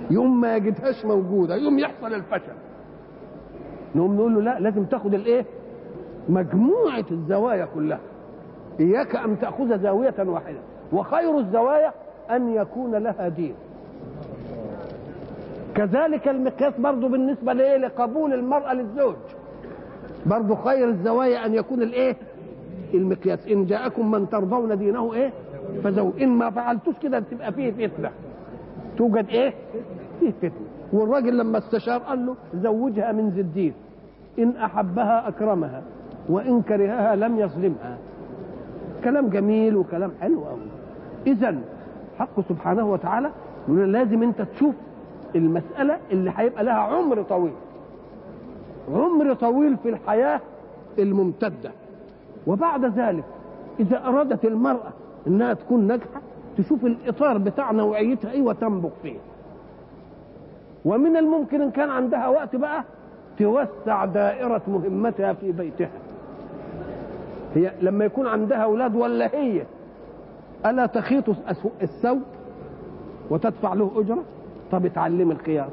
يوم ما يجدهاش موجوده يوم يحصل الفشل نقوم نقول له لا لازم تاخد الايه مجموعه الزوايا كلها اياك ان تاخذ زاويه واحده وخير الزوايا ان يكون لها دين كذلك المقياس برضه بالنسبه لايه لقبول المراه للزوج برضه خير الزوايا ان يكون الايه المقياس ان جاءكم من ترضون دينه ايه فزو ان ما فعلتوش كده تبقى فيه فتنه توجد ايه فيه فتنه والراجل لما استشار قال له زوجها من ذي الدين ان احبها اكرمها وان كرهها لم يظلمها كلام جميل وكلام حلو قوي اذا حقه سبحانه وتعالى يقول لازم انت تشوف المساله اللي هيبقى لها عمر طويل عمر طويل في الحياه الممتده وبعد ذلك اذا ارادت المراه انها تكون ناجحه تشوف الاطار بتاع نوعيتها ايه وتنبغ فيه ومن الممكن ان كان عندها وقت بقى توسع دائره مهمتها في بيتها هي لما يكون عندها اولاد ولا هي الا تخيط الثوب وتدفع له اجره طب اتعلم الخياطه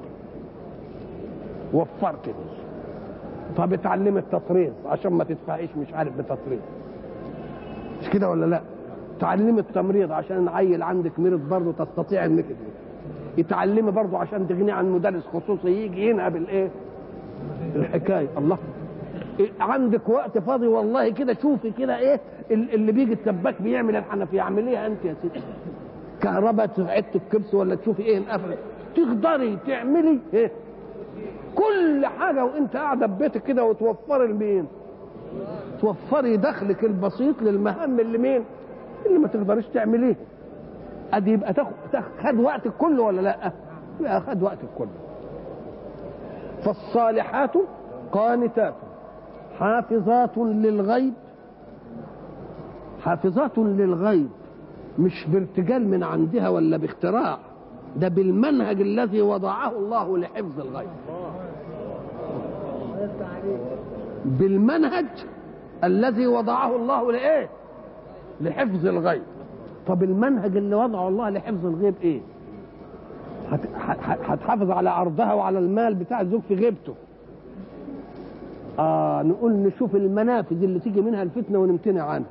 وفرت دي طب اتعلم التطريز عشان ما تدفعيش مش عارف بتطريز مش كده ولا لا تعلمي التمريض عشان العيل عندك مرض برضه تستطيع انك يتعلمي برضه عشان تغني عن مدرس خصوصي يجي ينقب الايه الحكايه الله إيه عندك وقت فاضي والله كده شوفي كده ايه اللي بيجي السباك بيعمل الحنفيه اعمليها انت يا ستي كهرباء عدة الكبس ولا تشوفي ايه انقفلت تقدري تعملي ايه كل حاجه وانت قاعده في بيتك كده وتوفري لمين توفري دخلك البسيط للمهام اللي مين اللي ما تقدريش تعمليه ادي يبقى تاخد خد وقتك كله ولا لا يبقى خد وقتك كله فالصالحات قانتات حافظات للغيب حافظات للغيب مش بارتجال من عندها ولا باختراع ده بالمنهج الذي وضعه الله لحفظ الغيب بالمنهج الذي وضعه الله لايه لحفظ الغيب طب المنهج اللي وضعه الله لحفظ الغيب ايه هتحافظ على عرضها وعلى المال بتاع الزوج في غيبته اه نقول نشوف المنافذ اللي تيجي منها الفتنه ونمتنع عنها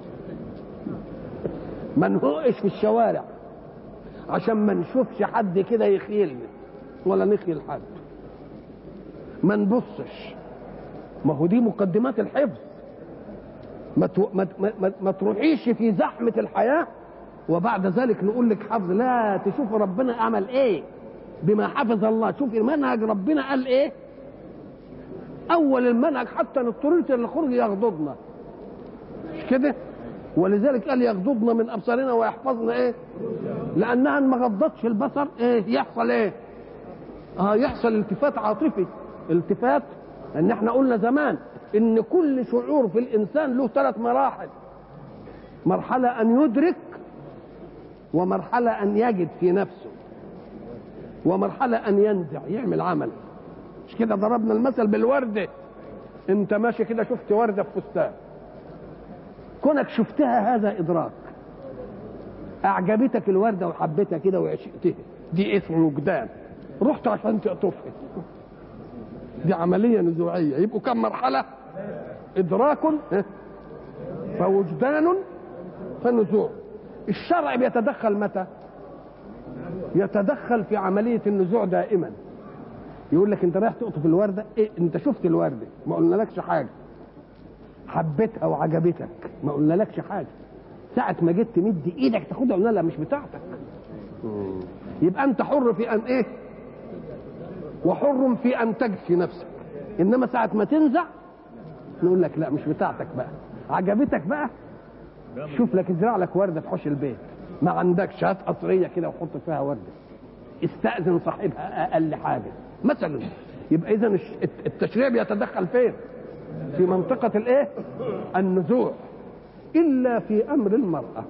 ما نهقش في الشوارع عشان ما نشوفش حد كده يخيلنا ولا نخيل حد ما نبصش ما هو دي مقدمات الحفظ ما, تو... ما... ما... ما تروحيش في زحمة الحياة وبعد ذلك نقول لك حفظ لا تشوف ربنا عمل ايه بما حفظ الله شوفي منهج ربنا قال ايه اول المنهج حتى اضطررت للخروج يغضضنا مش كده ولذلك قال يغضضن من ابصارنا ويحفظن ايه لانها ما غضتش البصر ايه يحصل ايه اه يحصل التفات عاطفي التفات ان احنا قلنا زمان ان كل شعور في الانسان له ثلاث مراحل مرحله ان يدرك ومرحله ان يجد في نفسه ومرحله ان ينزع يعمل عمل مش كده ضربنا المثل بالورده انت ماشي كده شفت ورده في فستان كونك شفتها هذا ادراك اعجبتك الورده وحبيتها كده وعشقتها دي اسمه وجدان رحت عشان تقطفها دي عمليه نزوعيه يبقوا كم مرحله ادراك فوجدان فنزوع الشرع بيتدخل متى يتدخل في عمليه النزوع دائما يقول لك انت رايح تقطف الورده إيه انت شفت الورده ما قلنالكش حاجه حبيتها وعجبتك ما قلنالكش حاجه ساعة ما جيت تمد ايدك تاخدها قلنا لا مش بتاعتك يبقى انت حر في ان ايه وحر في ان تجفي نفسك انما ساعة ما تنزع نقول لك لا مش بتاعتك بقى عجبتك بقى شوف لك ازرع لك ورده في حوش البيت ما عندكش هات قصريه كده وحط فيها ورده استاذن صاحبها اقل حاجه مثلا يبقى اذا التشريع بيتدخل فين في منطقه الايه النزوع الا في امر المراه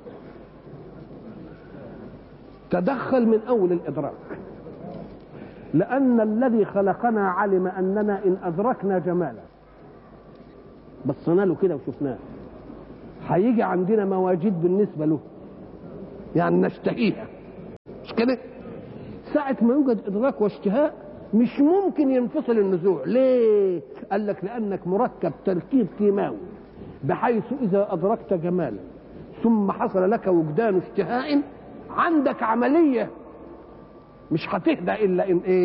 تدخل من اول الادراك لان الذي خلقنا علم اننا ان ادركنا جمالا بصينا له كده وشفناه هيجي عندنا مواجيد بالنسبه له يعني نشتهيها مش كده ساعة ما يوجد إدراك واشتهاء مش ممكن ينفصل النزوع ليه؟ قال لك لأنك مركب تركيب كيماوي بحيث إذا أدركت جمالا ثم حصل لك وجدان اشتهاء عندك عملية مش هتهدى إلا إن إيه؟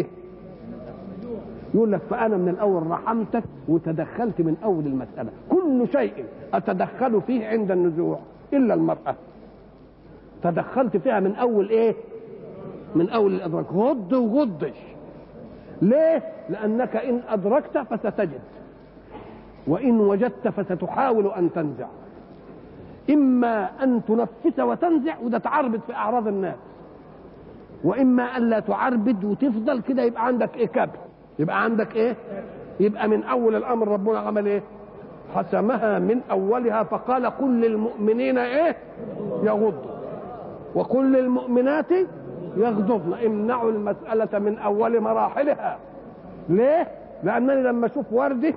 يقول لك فأنا من الأول رحمتك وتدخلت من أول المسألة كل شيء أتدخل فيه عند النزوع إلا المرأة تدخلت فيها من أول إيه؟ من أول الإدراك غض وغضش ليه؟ لأنك إن أدركت فستجد وإن وجدت فستحاول أن تنزع إما أن تنفس وتنزع وده تعربد في أعراض الناس وإما أن لا تعربد وتفضل كده يبقى عندك إيه كبت يبقى عندك إيه؟ يبقى من أول الأمر ربنا عمل إيه؟ حسمها من أولها فقال قل للمؤمنين إيه؟ يغضوا وقل للمؤمنات يغضضن امنعوا المسألة من أول مراحلها ليه؟ لأنني لما أشوف وردة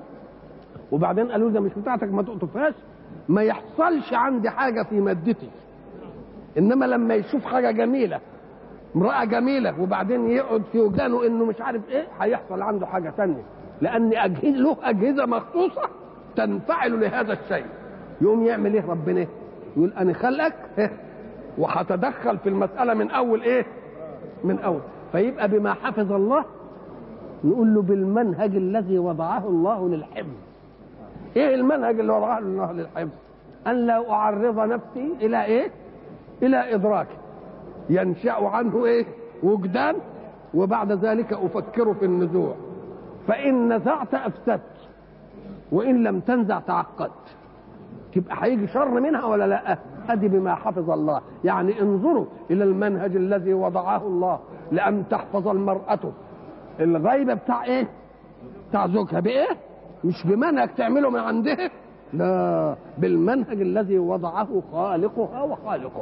وبعدين قالوا ده مش بتاعتك ما تقطفهاش ما يحصلش عندي حاجة في مادتي إنما لما يشوف حاجة جميلة امرأة جميلة وبعدين يقعد في وجدانه إنه مش عارف إيه هيحصل عنده حاجة تانية لأن أجهزة له أجهزة مخصوصة تنفعل لهذا الشيء يقوم يعمل إيه ربنا؟ يقول أنا خلقك إيه؟ وهتدخل في المسألة من أول إيه؟ من أول فيبقى بما حفظ الله نقول له بالمنهج الذي وضعه الله للحفظ ايه المنهج اللي وضعه الله للحفظ ان لا اعرض نفسي الى ايه الى ادراك ينشا عنه ايه وجدان وبعد ذلك افكر في النزوع فان نزعت افسدت وان لم تنزع تعقدت تبقى هيجي شر منها ولا لا ادي بما حفظ الله يعني انظروا الى المنهج الذي وضعه الله لان تحفظ المراه الغيبه بتاع ايه بتاع زوجها بايه مش بمنهج تعمله من عندها لا بالمنهج الذي وضعه خالقها وخالقه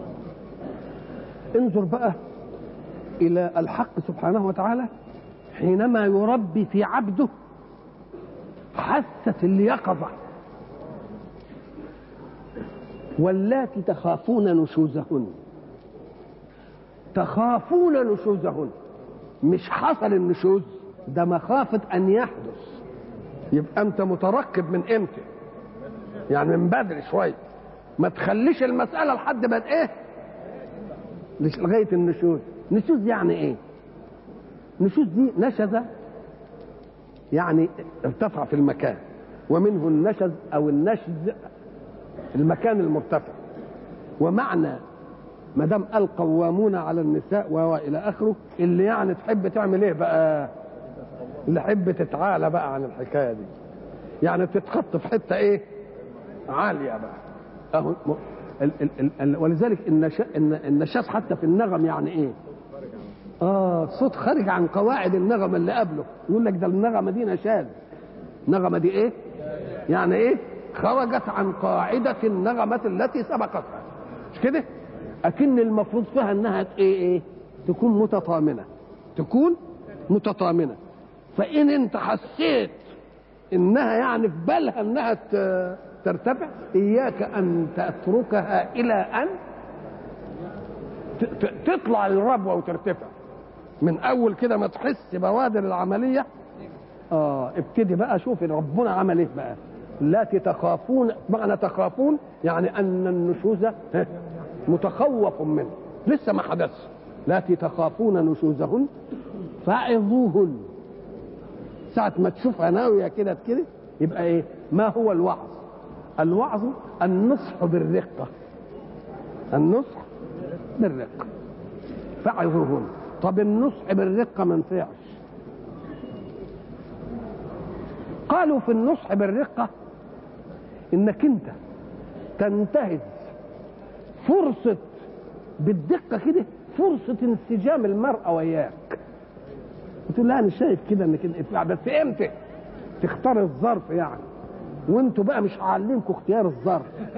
انظر بقى الى الحق سبحانه وتعالى حينما يربي في عبده حاسه اليقظه واللاتي تخافون نشوزهن تخافون نشوزهن مش حصل النشوز ده مخافة أن يحدث يبقى أنت مترقب من إمتى يعني من بدري شوية ما تخليش المسألة لحد ما إيه لغاية النشوز نشوز يعني إيه نشوز دي نشزة يعني ارتفع في المكان ومنه النشز أو النشز المكان المرتفع ومعنى ما دام قال قوامون على النساء والى اخره اللي يعني تحب تعمل ايه بقى اللي تحب تتعالى بقى عن الحكايه دي يعني تتخط في حته ايه عاليه بقى اهو ال ال ال ال ولذلك النشاز حتى في النغم يعني ايه اه صوت خارج عن قواعد النغمه اللي قبله يقول لك ده النغمه دي نشاز النغمه دي ايه يعني ايه خرجت عن قاعده النغمه التي سبقتها مش كده اكن المفروض فيها انها ايه ايه تكون متطامنه تكون متطامنه فان انت حسيت انها يعني في بالها انها ترتفع اياك ان تتركها الى ان تطلع للربوه وترتفع من اول كده ما تحس بوادر العمليه اه ابتدي بقى شوف ربنا عمل ايه بقى التي تخافون معنى تخافون يعني ان النشوز متخوف منه لسه ما حدث التي تخافون نشوزهن فعظوهن ساعة ما تشوفها ناوية كده كده يبقى ايه ما هو الوعظ الوعظ النصح بالرقة النصح بالرقة فعظوهن طب النصح بالرقة ما نفعش قالوا في النصح بالرقة انك انت تنتهز فرصة بالدقة كده فرصة انسجام المرأة وياك قلت لها انا شايف كده انك بس امتى تختار الظرف يعني وانتوا بقى مش هعلمكم اختيار الظرف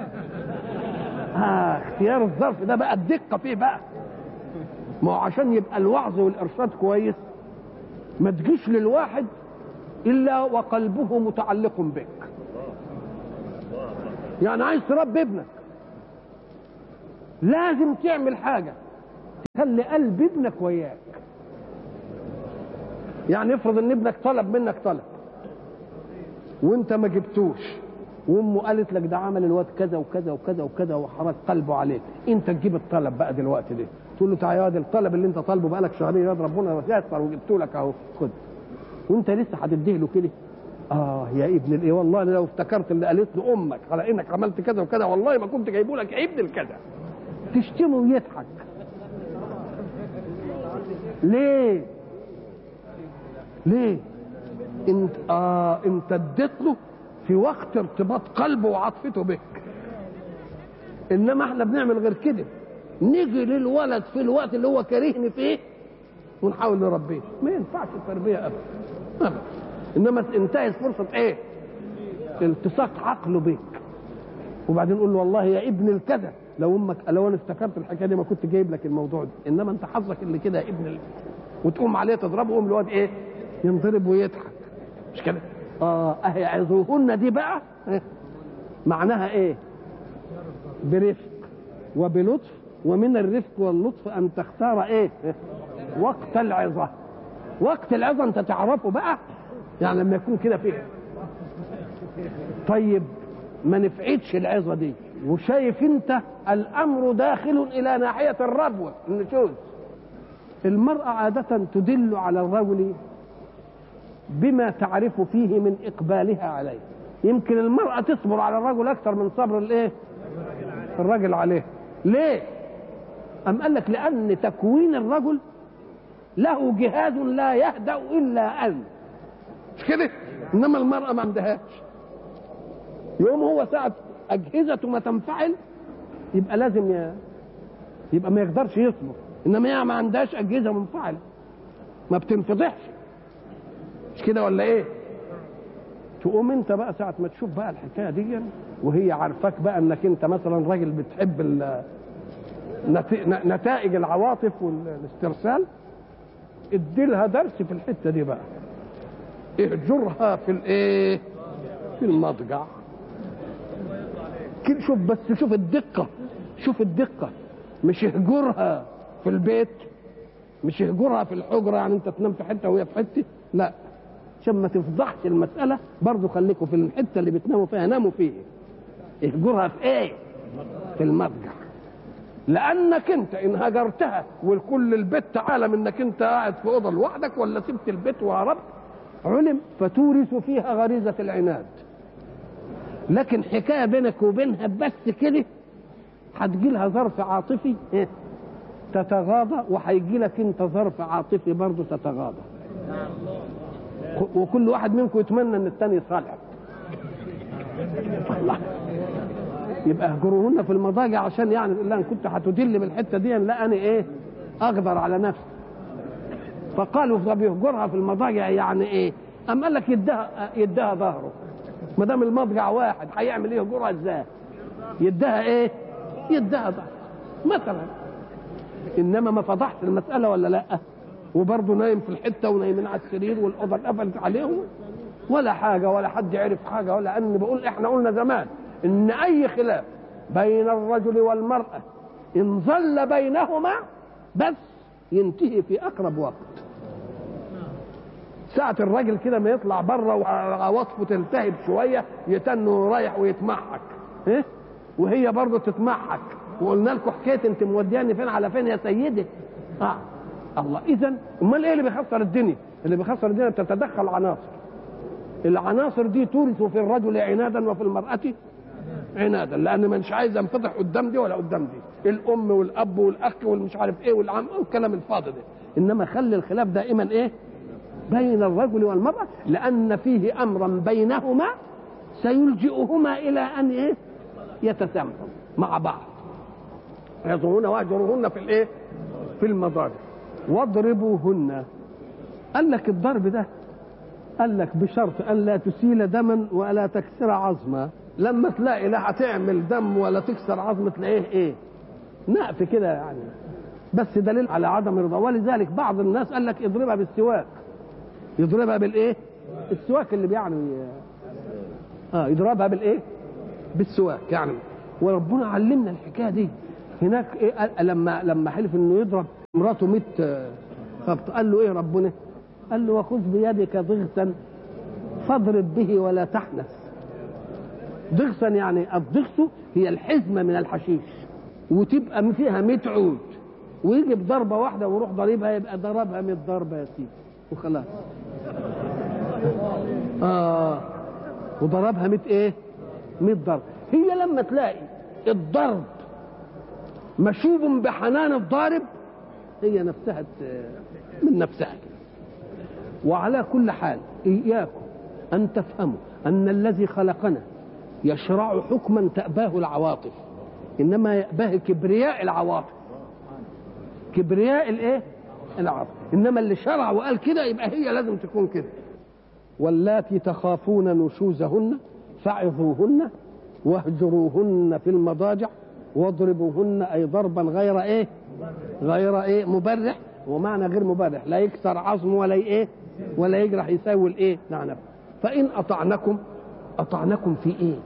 ها اختيار الظرف ده بقى الدقة فيه بقى ما هو عشان يبقى الوعظ والارشاد كويس ما تجيش للواحد الا وقلبه متعلق بك يعني عايز تربي ابنك لازم تعمل حاجه خلي قلب ابنك وياك يعني افرض ان ابنك طلب منك طلب وانت ما جبتوش وامه قالت لك ده عمل الواد كذا وكذا وكذا وكذا وحرك قلبه عليك انت تجيب الطلب بقى دلوقتي ده تقول له تعالى يا واد الطلب اللي انت طالبه بقالك شهرين يا واد ربنا يسر وجبته لك اهو خد وانت لسه هتديه له كده اه يا ابن الايه والله أنا لو افتكرت اللي قالت له امك على انك عملت كذا وكذا والله ما كنت جايبه لك يا ابن الكذا تشتمه ويضحك ليه ليه انت اه انت اديت له في وقت ارتباط قلبه وعاطفته بك انما احنا بنعمل غير كده نيجي للولد في الوقت اللي هو كارهني فيه ونحاول نربيه ما ينفعش التربيه ابدا ابدا انما انتهت فرصه ايه التصاق عقله بيك وبعدين نقول له والله يا ابن الكذا لو امك لو انا افتكرت الحكايه دي ما كنت جايب لك الموضوع ده انما انت حظك اللي كده يا ابن ال... وتقوم عليه تضربه يقوم الواد ايه ينضرب ويضحك مش كده اه اهي عظوهن دي بقى إيه؟ معناها ايه برفق وبلطف ومن الرفق واللطف ان تختار ايه إيه؟ وقت العظه وقت العظه انت تعرفه بقى يعني لما يكون كده فيه طيب ما نفعتش العظه دي وشايف انت الامر داخل الى ناحيه الربوه النشوز المراه عاده تدل على الرجل بما تعرف فيه من اقبالها عليه يمكن المراه تصبر على الرجل اكثر من صبر الايه الرجل عليه ليه ام قال لك لان تكوين الرجل له جهاز لا يهدا الا ان مش كده انما المراه ما عندهاش يوم هو ساعه اجهزته ما تنفعل يبقى لازم ي... يبقى ما يقدرش يصبر انما هي ما عندهاش اجهزه منفعله ما بتنفضحش مش كده ولا ايه تقوم انت بقى ساعه ما تشوف بقى الحكايه دي وهي عارفاك بقى انك انت مثلا راجل بتحب ال... نتائج العواطف والاسترسال ادي لها درس في الحته دي بقى اهجرها في الايه في المضجع كده شوف بس شوف الدقه شوف الدقه مش اهجرها في البيت مش اهجرها في الحجره يعني انت تنام في حته وهي في حته لا عشان ما تفضحش المساله برضه خليكم في الحته اللي بتناموا فيها ناموا فيه اهجرها في ايه في المضجع لانك انت ان هجرتها والكل البيت عالم انك انت قاعد في اوضه لوحدك ولا سبت البيت وهربت علم فتورث فيها غريزه العناد لكن حكايه بينك وبينها بس كده هتجي لها ظرف عاطفي إيه؟ تتغاضى وهيجي لك انت ظرف عاطفي برضه تتغاضى وكل واحد منكم يتمنى ان الثاني يصالحك الله يبقى اهجروهن في المضاجع عشان يعني لا ان كنت هتدل بالحته دي لا انا ايه اقدر على نفسي فقالوا طب يهجرها في المضاجع يعني ايه؟ أم قال لك يدها يدها ظهره ما دام المضجع واحد هيعمل ايه يهجرها ازاي؟ يدها ايه؟ يدها ظهره مثلا انما ما فضحش المساله ولا لا؟ وبرضه نايم في الحته ونايمين على السرير والاوضه اتقفلت عليهم ولا حاجه ولا حد عرف حاجه ولا ان بقول احنا قلنا زمان ان اي خلاف بين الرجل والمراه ان ظل بينهما بس ينتهي في اقرب وقت ساعة الراجل كده ما يطلع بره وعواطفه تلتهب شوية يتنه رايح ويتمحك إيه؟ وهي برضه تتمحك وقلنا لكم حكاية انت مودياني فين على فين يا سيدي اه الله اذا امال ايه اللي بيخسر الدنيا اللي بيخسر الدنيا بتتدخل عناصر العناصر دي تورث في الرجل عنادا وفي المرأة عنادا لان مش عايز انفضح قدام دي ولا قدام دي الام والاب والاخ والمش عارف ايه والعم والكلام الفاضي ده انما خلي الخلاف دائما ايه بين الرجل والمرأة لأن فيه أمرا بينهما سيلجئهما إلى أن إيه يتسامحوا مع بعض يضرون واهجروهن في الإيه في المضاجع واضربوهن قال لك الضرب ده قال لك بشرط أن لا تسيل دما ولا تكسر عظما لما تلاقي لا هتعمل دم ولا تكسر عظم تلاقيه ايه نقف كده يعني بس دليل على عدم الرضا ولذلك بعض الناس قال لك اضربها بالسواك يضربها بالايه السواك اللي يعني اه يضربها بالايه بالسواك يعني وربنا علمنا الحكايه دي هناك إيه قال- لما لما حلف انه يضرب مراته 100 خبط قال له ايه ربنا؟ قال له وخذ بيدك ضغثا فاضرب به ولا تحنث ضغثا يعني الضغث هي الحزمه من الحشيش وتبقى فيها 100 عود ويجي بضربه واحده ويروح ضاربها يبقى ضربها 100 ضربه يا سيدي وخلاص اه وضربها 100 ايه 100 ضرب هي لما تلاقي الضرب مشوب بحنان الضارب هي نفسها ت- من نفسها كده وعلى كل حال إياكم أن تفهموا أن الذي خلقنا يشرع حكما تأباه العواطف إنما يأباه كبرياء العواطف كبرياء الإيه؟ العواطف إنما اللي شرع وقال كده يبقى هي لازم تكون كده واللاتي تخافون نشوزهن فعظوهن واهجروهن في المضاجع واضربوهن اي ضربا غير ايه غير ايه مبرح ومعنى غير مبرح لا يكسر عظم ولا ايه ولا يجرح يساوي الايه نعم فان اطعنكم اطعنكم في ايه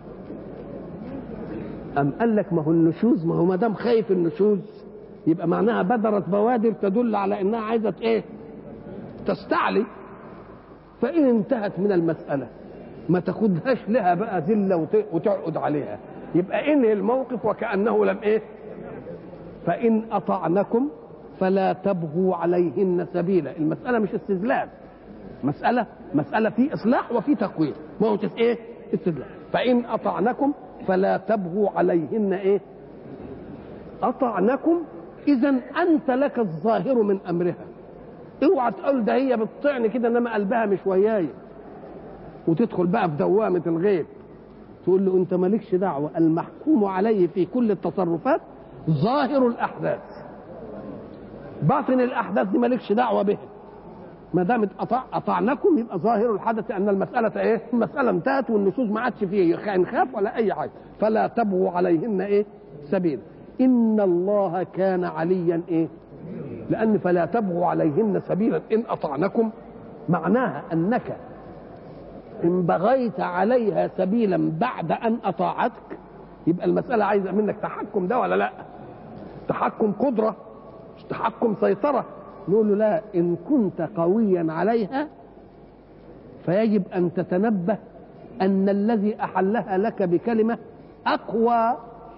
ام قال لك ما هو النشوز ما هو ما دام خايف النشوز يبقى معناها بدرت بوادر تدل على انها عايزه ايه تستعلي فإن انتهت من المسألة ما تاخدهاش لها بقى ذلة وت- وتعقد عليها يبقى انهي الموقف وكأنه لم ايه فإن أطعنكم فلا تبغوا عليهن سبيلا المسألة مش استذلال مسألة مسألة في إصلاح وفي تقويم ما هو تس- ايه استذلال فإن أطعنكم فلا تبغوا عليهن ايه أطعنكم إذا أنت لك الظاهر من أمرها اوعى تقول ده هي بتطعني كده انما قلبها مش وياي وتدخل بقى في دوامه الغيب تقول له انت مالكش دعوه المحكوم عليه في كل التصرفات ظاهر الاحداث باطن الاحداث دي مالكش دعوه به ما دام أطع... اطعنكم يبقى ظاهر الحدث ان المساله ايه؟ المساله انتهت والنشوز ما عادش فيه انخاف ولا اي حاجه فلا تبغوا عليهن ايه؟ سبيل ان الله كان عليا ايه؟ لأن فلا تبغوا عليهن سبيلا إن أطعنكم معناها أنك إن بغيت عليها سبيلا بعد أن أطاعتك يبقى المسألة عايزة منك تحكم ده ولا لا تحكم قدرة مش تحكم سيطرة نقول له لا إن كنت قويا عليها فيجب أن تتنبه أن الذي أحلها لك بكلمة أقوى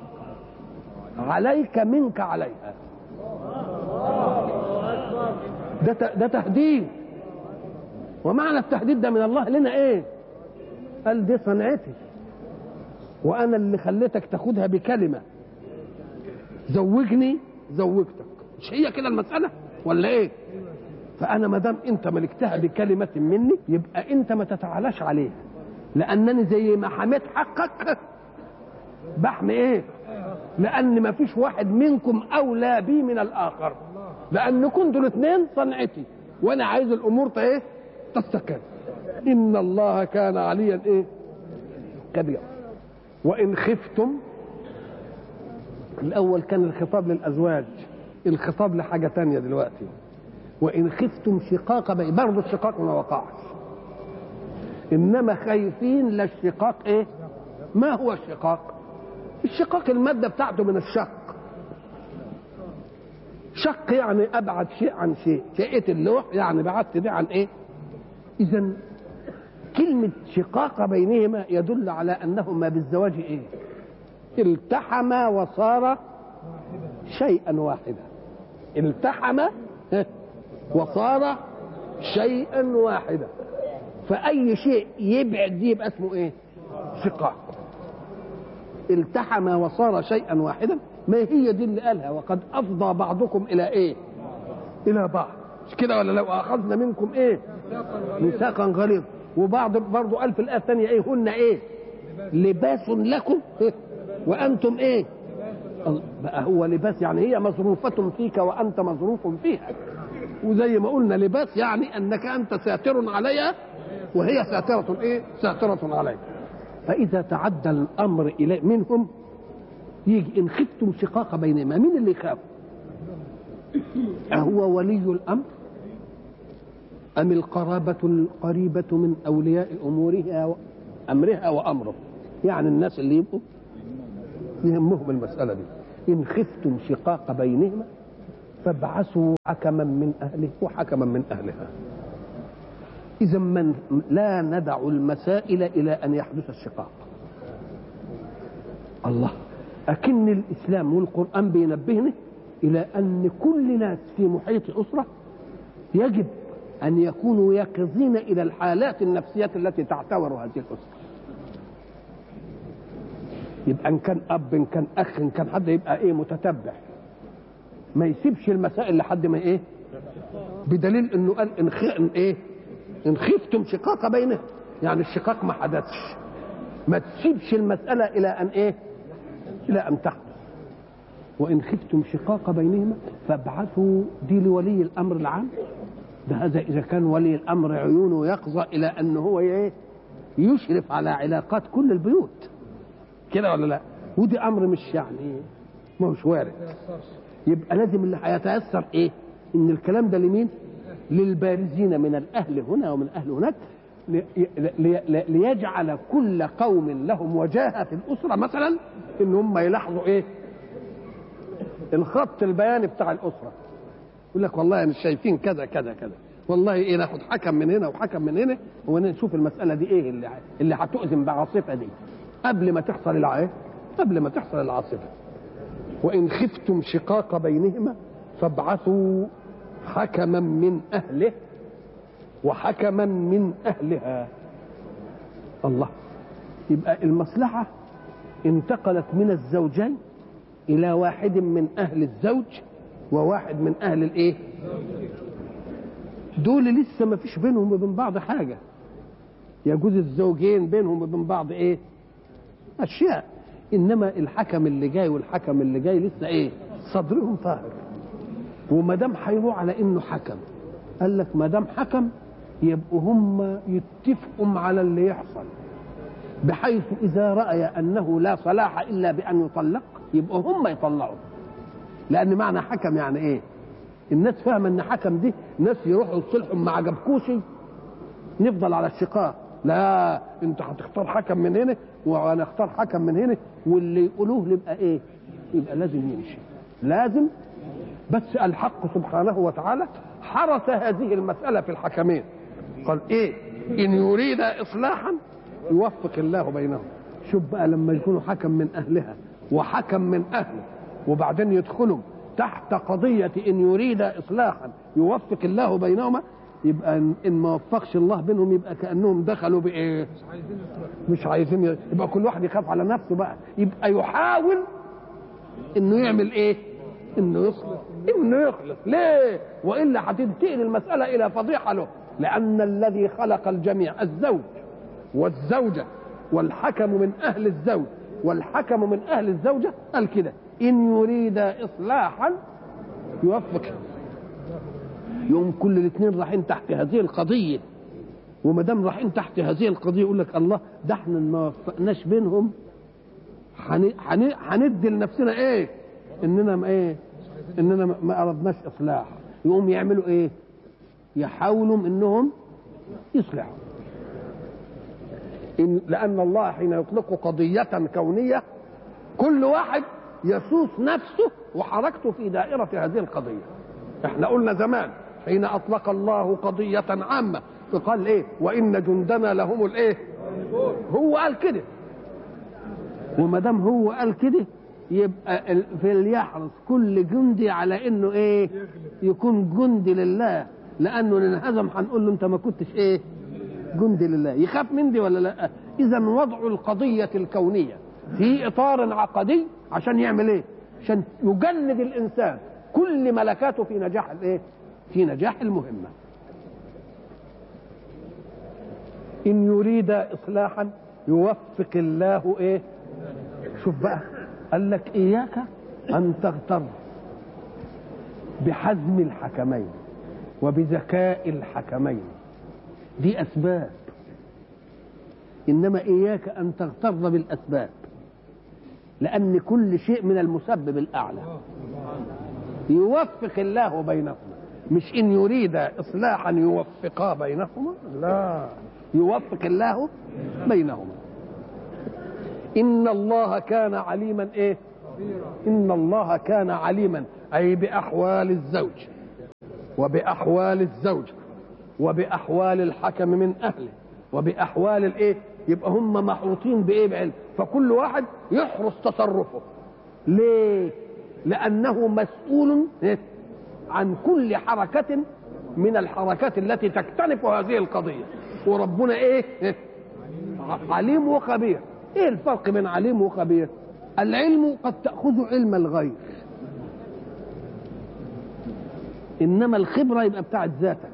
عليك منك عليها ده ت- ده تهديد ومعنى التهديد ده من الله لنا ايه قال دي صنعتي وانا اللي خليتك تاخدها بكلمه زوجني زوجتك مش هي كده المساله ولا ايه فانا ما دام انت ملكتها بكلمه مني يبقى انت ما تتعالاش عليها لانني زي ما حميت حقك بحمي ايه لان ما فيش واحد منكم اولى بي من الاخر لان كنتوا الاثنين صنعتي وانا عايز الامور ت- ايه تستقر ان الله كان عليا ايه كبيرا وان خفتم الاول كان الخطاب للازواج الخطاب لحاجه تانية دلوقتي وان خفتم شقاق بين برضه الشقاق ما وقعش انما خايفين للشقاق ايه ما هو الشقاق الشقاق الماده بتاعته من الشق شق يعني ابعد شيء عن شيء شقيت اللوح يعني بعدت ده عن ايه اذا كلمه شقاق بينهما يدل على انهما بالزواج ايه التحما وصار شيئا واحدا التحم ها، وصار شيئا واحدا فاي شيء يبعد دي يبقى اسمه ايه شقاق التحم وصار شيئا واحدا ما هي دي اللي قالها وقد افضى بعضكم الى ايه الى بعض مش كده ولا لو اخذنا منكم ايه ميثاقا غليظا وبعض برضه قال في الايه الثانيه ايه هن ايه لباس لكم إيه؟ وانتم ايه الله- بقى هو لباس يعني هي مظروفة فيك وأنت مظروف فيها وزي ما قلنا لباس يعني أنك أنت ساتر عليها وهي ساترة إيه؟ ساترة عليك فإذا تعدى الأمر إلى منهم يجي إن خفتم شقاق بينهما مين اللي يخاف؟ أهو ولي الأمر أم القرابة القريبة من أولياء أمورها أمرها وأمره يعني الناس اللي يبقوا يهمهم المسألة دي إن خفتم شقاق بينهما فابعثوا حكما من أهله وحكما من أهلها إذا من لا ندع المسائل إلى أن يحدث الشقاق الله أكن الإسلام والقرآن بينبهنا إلى أن كل ناس في محيط أسرة يجب أن يكونوا يقظين إلى الحالات النفسية التي تعتبر هذه الأسرة يبقى إن كان أب إن كان أخ إن كان حد يبقى إيه متتبع ما يسيبش المسائل لحد ما إيه بدليل إنه قال إن, خ... إن إيه إن خفتم شقاق بينهم يعني الشقاق ما حدثش ما تسيبش المسألة إلى أن إيه إلى أن تحدث وإن خفتم شقاق بينهما فابعثوا دي لولي الأمر العام ده هذا إذا كان ولي الأمر عيونه يقظة إلى أن هو إيه يشرف على علاقات كل البيوت كده ولا لا ودي أمر مش يعني ما هوش وارد يبقى لازم اللي هيتأثر إيه إن الكلام ده لمين للبارزين من الأهل هنا ومن الأهل هناك لي- لي- ليجعل كل قوم لهم وجاهة في الأسرة مثلا إن هم يلاحظوا إيه الخط البياني بتاع الأسرة يقول لك والله أنا شايفين كذا كذا كذا والله إيه ناخد حكم من هنا وحكم من هنا ونشوف المسألة دي إيه اللي اللي هتؤذن بعاصفة دي قبل ما تحصل الع قبل ما تحصل العاصفة وإن خفتم شقاق بينهما فابعثوا حكما من أهله وحكما من أهلها الله يبقى المصلحة انتقلت من الزوجين إلى واحد من أهل الزوج وواحد من أهل الإيه دول لسه ما فيش بينهم وبين بعض حاجة يجوز الزوجين بينهم وبين بعض إيه أشياء إنما الحكم اللي جاي والحكم اللي جاي لسه إيه صدرهم طاهر وما دام هيروح على إنه حكم قال لك ما دام حكم يبقوا هم يتفقوا على اللي يحصل بحيث إذا رأي أنه لا صلاح إلا بأن يطلق يبقوا هم يطلعوا لأن معنى حكم يعني إيه الناس فاهمة أن حكم دي ناس يروحوا يصلحوا ما عجبكوش نفضل على الشقاق لا انت هتختار حكم من هنا وانا اختار حكم من هنا واللي يقولوه يبقى ايه يبقى لازم يمشي لازم بس الحق سبحانه وتعالى حرس هذه المسألة في الحكمين قال ايه ان يريد اصلاحا يوفق الله بينهم شوف بقى لما يكونوا حكم من اهلها وحكم من اهله وبعدين يدخلوا تحت قضية ان يريد اصلاحا يوفق الله بينهما يبقى ان إن ما وفقش الله بينهم يبقى كانهم دخلوا بايه مش عايزين ي- يبقى كل واحد يخاف على نفسه بقى يبقى يحاول انه يعمل ايه انه يصلح انه يخلص ليه والا هتنتقل المساله الى فضيحه له لان الذي خلق الجميع الزوج والزوجه والحكم من اهل الزوج والحكم من اهل الزوجه قال كده ان يريد اصلاحا يوفق يوم كل الاثنين رايحين تحت هذه القضيه وما دام رايحين تحت هذه القضيه يقول لك الله ده احنا ما وفقناش بينهم هن- هن- هندي لنفسنا ايه اننا ما ايه اننا ما- ما اردناش اصلاح يقوم يعملوا ايه يحاولوا انهم يصلحوا إن لان الله حين يطلق قضيه كونيه كل واحد يسوس نفسه وحركته في دائره هذه القضيه احنا قلنا زمان حين اطلق الله قضيه عامه فقال ايه وان جندنا لهم الايه هو قال كده وما دام هو قال كده يبقى ال- فليحرص كل جندي على انه ايه يكون جندي لله لانه انهزم هنقول له انت ما كنتش ايه جندي لله يخاف من دي ولا لا اذا وضع القضيه الكونيه في اطار عقدي عشان يعمل ايه عشان يجند الانسان كل ملكاته في نجاح الايه في نجاح المهمه ان يريد اصلاحا يوفق الله ايه شوف بقى قال لك اياك ان تغتر بحزم الحكمين وبذكاء الحكمين دي اسباب انما اياك ان تغتر بالاسباب لان كل شيء من المسبب الاعلى يوفق الله بينهما مش ان يريد اصلاحا يوفقا بينهما لا يوفق الله بينهما ان الله كان عليما ايه ان الله كان عليما اي باحوال الزوج وباحوال الزوج وباحوال الحكم من اهله وباحوال الايه يبقى هم محوطين بايه بعلم فكل واحد يحرص تصرفه ليه لانه مسؤول عن كل حركه من الحركات التي تكتنف هذه القضيه وربنا ايه عليم وخبير ايه الفرق بين عليم وخبير العلم قد تاخذ علم الغير انما الخبره يبقى بتاعت ذاتك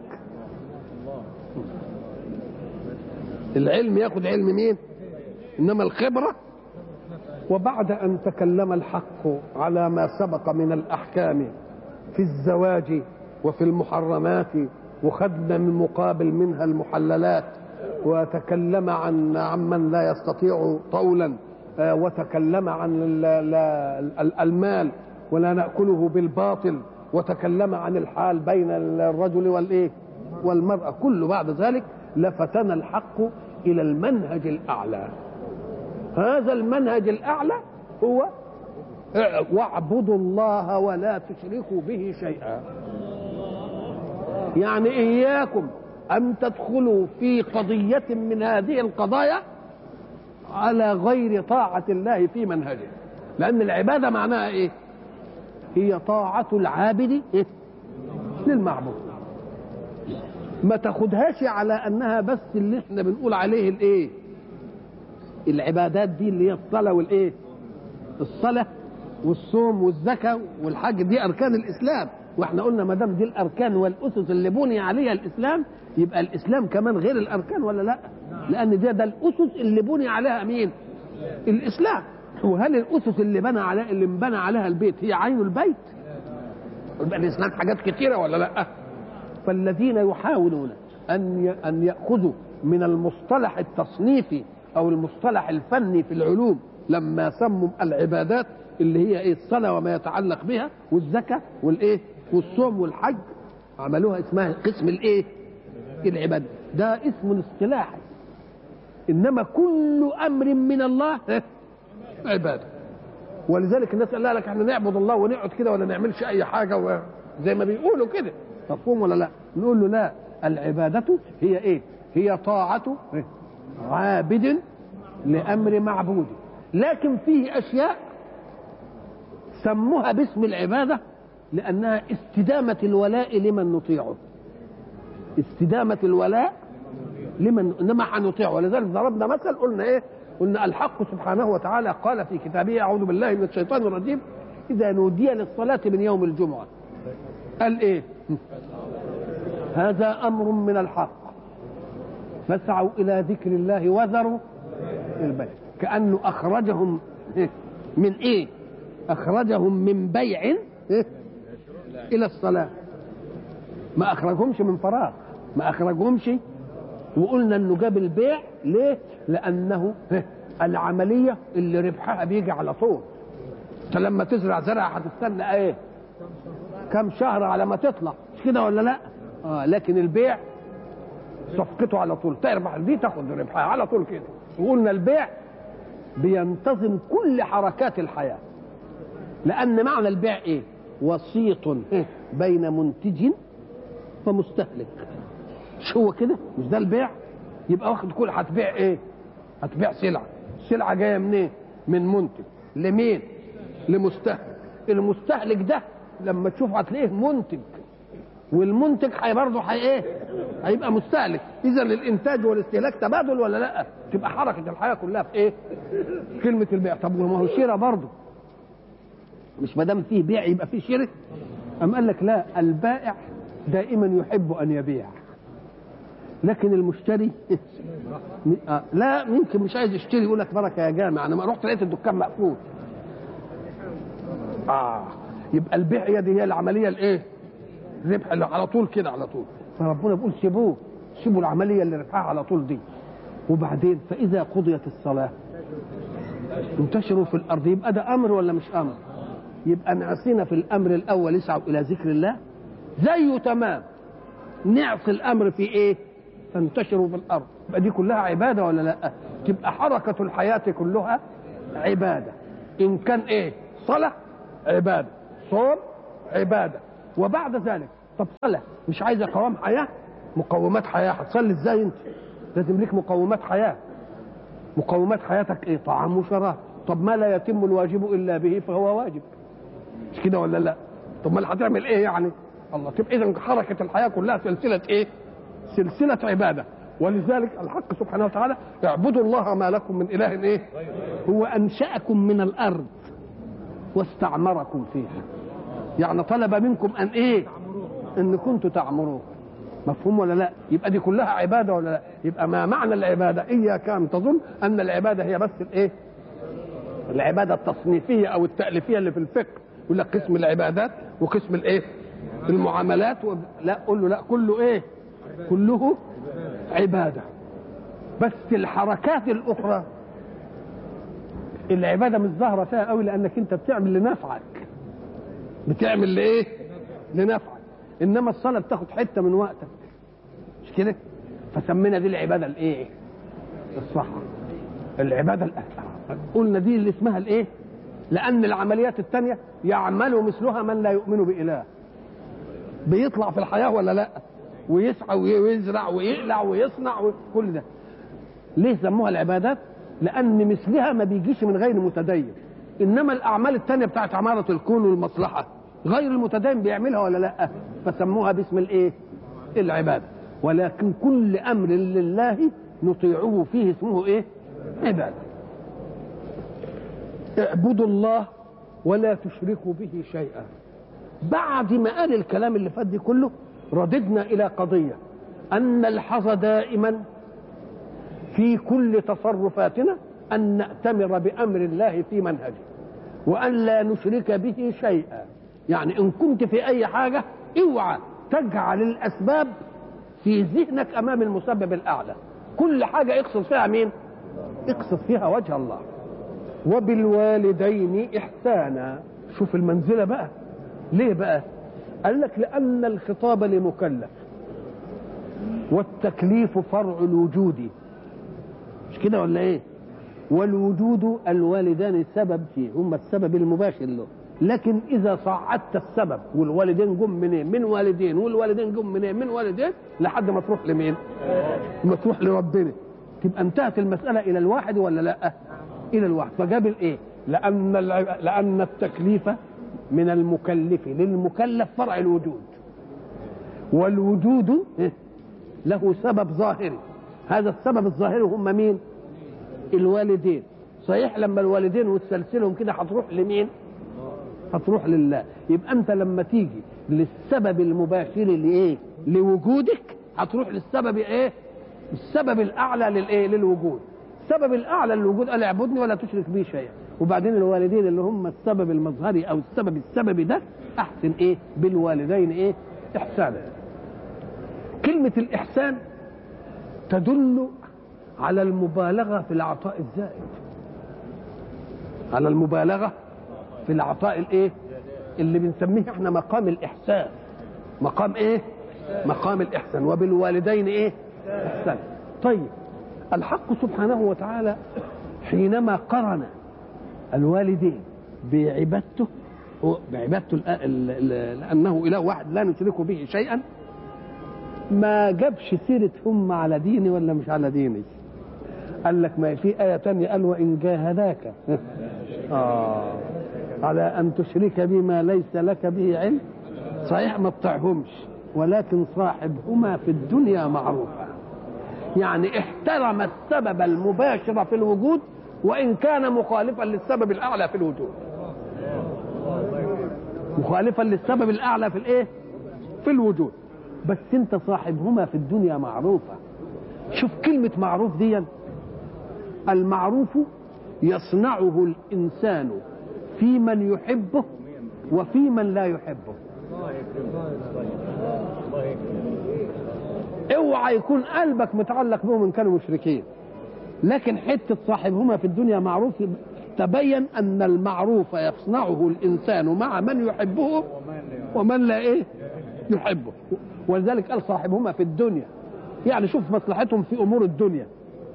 العلم ياخذ علم مين انما الخبره وبعد ان تكلم الحق على ما سبق من الاحكام في الزواج وفي المحرمات وخدنا من مقابل منها المحللات وتكلم عن عمن لا يستطيع طولا وتكلم عن المال ولا ناكله بالباطل وتكلم عن الحال بين الرجل والايه والمراه كل بعد ذلك لفتنا الحق الى المنهج الاعلى هذا المنهج الاعلى هو واعبدوا الله ولا تشركوا به شيئا يعني اياكم ان تدخلوا في قضيه من هذه القضايا على غير طاعه الله في منهجه لان العباده معناها ايه هي طاعه العابد إيه؟ للمعبود ما تاخدهاش على انها بس اللي احنا بنقول عليه الايه العبادات دي اللي هي الصلاه والايه الصلاه والصوم والزكاه والحج دي اركان الاسلام واحنا قلنا ما دام دي الاركان والاسس اللي بني عليها الاسلام يبقى الاسلام كمان غير الاركان ولا لا لان ده ده الاسس اللي بني عليها مين الاسلام وهل الاسس اللي بنى عليها اللي انبنى عليها البيت هي عين البيت يبقى الاسلام حاجات كتيره ولا لا فالذين يحاولون ان ان ياخذوا من المصطلح التصنيفي او المصطلح الفني في العلوم لما سموا العبادات اللي هي ايه الصلاه وما يتعلق بها والزكاه والايه والصوم والحج عملوها اسمها قسم الايه العباده ده اسم اصطلاحي انما كل امر من الله عباده ولذلك الناس قال لك احنا نعبد الله ونقعد كده ولا نعملش اي حاجه زي ما بيقولوا كده مفهوم ولا لا نقول له لا العباده هي ايه هي طاعه عابد لامر معبود لكن فيه اشياء سموها باسم العباده لانها استدامه الولاء لمن نطيعه استدامه الولاء لمن انما هنطيعه ولذلك ضربنا مثل قلنا ايه قلنا الحق سبحانه وتعالى قال في كتابه اعوذ بالله من الشيطان الرجيم اذا نودي للصلاه من يوم الجمعه قال ايه هذا امر من الحق فاسعوا الى ذكر الله وذروا البيع كانه اخرجهم من ايه اخرجهم من بيع الى الصلاه ما اخرجهمش من فراغ ما اخرجهمش وقلنا انه جاب البيع ليه لانه العمليه اللي ربحها بيجي على طول انت لما تزرع زرعه هتستنى ايه كم شهر على ما تطلع مش كده ولا لا اه لكن البيع صفقته على طول تربح دي تاخد ربحها على طول كده وقلنا البيع بينتظم كل حركات الحياه لان معنى البيع ايه وسيط بين منتج ومستهلك مش هو كده مش ده البيع يبقى واخد كل هتبيع ايه هتبيع سلعه السلعه جايه منين إيه؟ من منتج لمين لمستهلك المستهلك ده لما تشوف هتلاقيه منتج والمنتج هي برضه هي ايه هيبقى مستهلك اذا الانتاج والاستهلاك تبادل ولا لا تبقى حركه الحياه كلها في ايه كلمه البيع طب وما هو شراء برضه مش ما دام فيه بيع يبقى فيه شراء أم قال لك لا البائع دائما يحب ان يبيع لكن المشتري لا يمكن مش عايز يشتري يقول لك بركه يا جامع انا ما رحت لقيت الدكان مقفول اه يبقى البيع هي دي هي العمليه الايه الربح اللي على طول كده على طول فربنا بيقول سيبوه سيبوا العمليه اللي ربحها على طول دي وبعدين فاذا قضيت الصلاه انتشروا في الارض يبقى ده امر ولا مش امر يبقى نعصينا في الامر الاول يسعوا الى ذكر الله زيه تمام نعصي الامر في ايه تنتشروا في الارض يبقى دي كلها عباده ولا لا تبقى حركه الحياه كلها عباده ان كان ايه صلاة عبادة صوم عبادة وبعد ذلك طب صلاة مش عايزة قوام حياة مقومات حياة هتصلي ازاي انت لازم ليك مقومات حياة مقومات حياتك ايه طعام وشراب طب ما لا يتم الواجب الا به فهو واجب مش كده ولا لا طب ما هتعمل ايه يعني الله تبقى اذا حركة الحياة كلها سلسلة ايه سلسلة عبادة ولذلك الحق سبحانه وتعالى اعبدوا الله ما لكم من اله ايه هو انشاكم من الارض واستعمركم فيها يعني طلب منكم ان ايه ان كنتم تعمروه مفهوم ولا لا يبقى دي كلها عباده ولا لا يبقى ما معنى العباده اياك ان تظن ان العباده هي بس الايه العباده التصنيفيه او التاليفيه اللي في الفقه يقول لك قسم العبادات وقسم الايه المعاملات و... لا قول له لا كله ايه كله عباده بس الحركات الاخرى العباده مش ظاهره فيها قوي لانك انت بتعمل لنفعك بتعمل لايه لنفعك انما الصلاه بتاخد حته من وقتك مش كده فسمينا دي العباده الايه الصح العباده الأسرع. قلنا دي اللي اسمها الايه لان العمليات الثانيه يعمل مثلها من لا يؤمن باله بيطلع في الحياه ولا لا ويسعى ويزرع ويقلع ويصنع وكل ده ليه سموها العبادات لان مثلها ما بيجيش من غير متدين انما الاعمال الثانيه بتاعت عماره الكون والمصلحه غير المتدين بيعملها ولا لا فسموها باسم الايه العباده ولكن كل امر لله نطيعه فيه اسمه ايه عباده اعبدوا الله ولا تشركوا به شيئا بعد ما قال الكلام اللي فات دي كله رددنا الى قضيه ان نلحظ دائما في كل تصرفاتنا ان ناتمر بامر الله في منهجه وان لا نشرك به شيئا يعني ان كنت في اي حاجه اوعى تجعل الاسباب في ذهنك امام المسبب الاعلى كل حاجه اقصد فيها مين اقصد فيها وجه الله وبالوالدين احسانا شوف المنزله بقى ليه بقى قال لك لان الخطاب لمكلف والتكليف فرع الوجود مش كده ولا ايه والوجود الوالدان سبب فيه هم السبب المباشر له لكن اذا صعدت السبب والوالدين جم منين من والدين والوالدين جم منين من والدين لحد ما تروح لمين ما تروح لربنا تبقى انتهت المساله الى الواحد ولا لا الى الواحد فجاب الايه لان الع... لان التكليف من المكلف للمكلف فرع الوجود والوجود له سبب ظاهري هذا السبب الظاهري هم مين الوالدين صحيح لما الوالدين وتسلسلهم كده هتروح لمين هتروح لله يبقى انت لما تيجي للسبب المباشر لايه لوجودك هتروح للسبب ايه السبب الاعلى للايه للوجود السبب الاعلى للوجود قال اعبدني ولا تشرك بي شيئا وبعدين الوالدين اللي هم السبب المظهري او السبب السببي ده احسن ايه بالوالدين ايه احسانا كلمه الاحسان تدل على المبالغه في العطاء الزائد على المبالغه في العطاء الايه اللي بنسميه احنا مقام الاحسان مقام ايه مقام الاحسان وبالوالدين ايه احسان طيب الحق سبحانه وتعالى حينما قرن الوالدين بعبادته بعبادته لانه اله واحد لا نشرك به شيئا ما جابش سيره هم على ديني ولا مش على ديني قال لك ما في آية تانية قال وإن جاهداك آه على أن تشرك بما ليس لك به علم صحيح ما تطعهمش ولكن صاحبهما في الدنيا معروفا يعني احترم السبب المباشر في الوجود وإن كان مخالفا للسبب الأعلى في الوجود مخالفا للسبب الأعلى في الإيه في الوجود بس انت صاحبهما في الدنيا معروفة شوف كلمة معروف دي المعروف يصنعه الإنسان في من يحبه وفي من لا يحبه اوعى يكون قلبك متعلق بهم ان كانوا مشركين لكن حته صاحبهما في الدنيا معروف تبين ان المعروف يصنعه الانسان مع من يحبه ومن لا ايه يحبه ولذلك قال صاحبهما في الدنيا يعني شوف مصلحتهم في امور الدنيا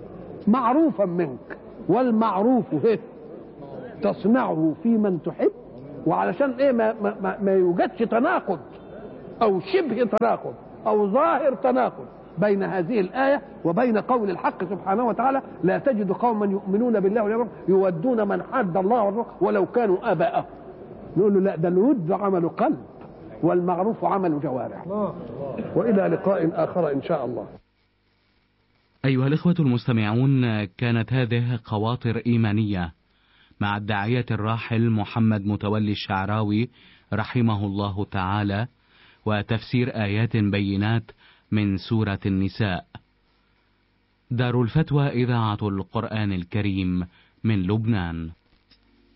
معروفا منك والمعروف هي تصنعه في من تحب وعلشان ايه ما, ما, ما, ما يوجدش تناقض او شبه تناقض او ظاهر تناقض بين هذه الآية وبين قول الحق سبحانه وتعالى لا تجد قوما يؤمنون بالله واليوم يودون من حد الله والرسول ولو كانوا آباءهم نقول له لا ده الود عمل قلب والمعروف عمل جوارح وإلى لقاء آخر إن شاء الله أيها الإخوة المستمعون كانت هذه خواطر إيمانية مع الداعية الراحل محمد متولي الشعراوي رحمه الله تعالى وتفسير آيات بينات من سورة النساء دار الفتوى إذاعة القرآن الكريم من لبنان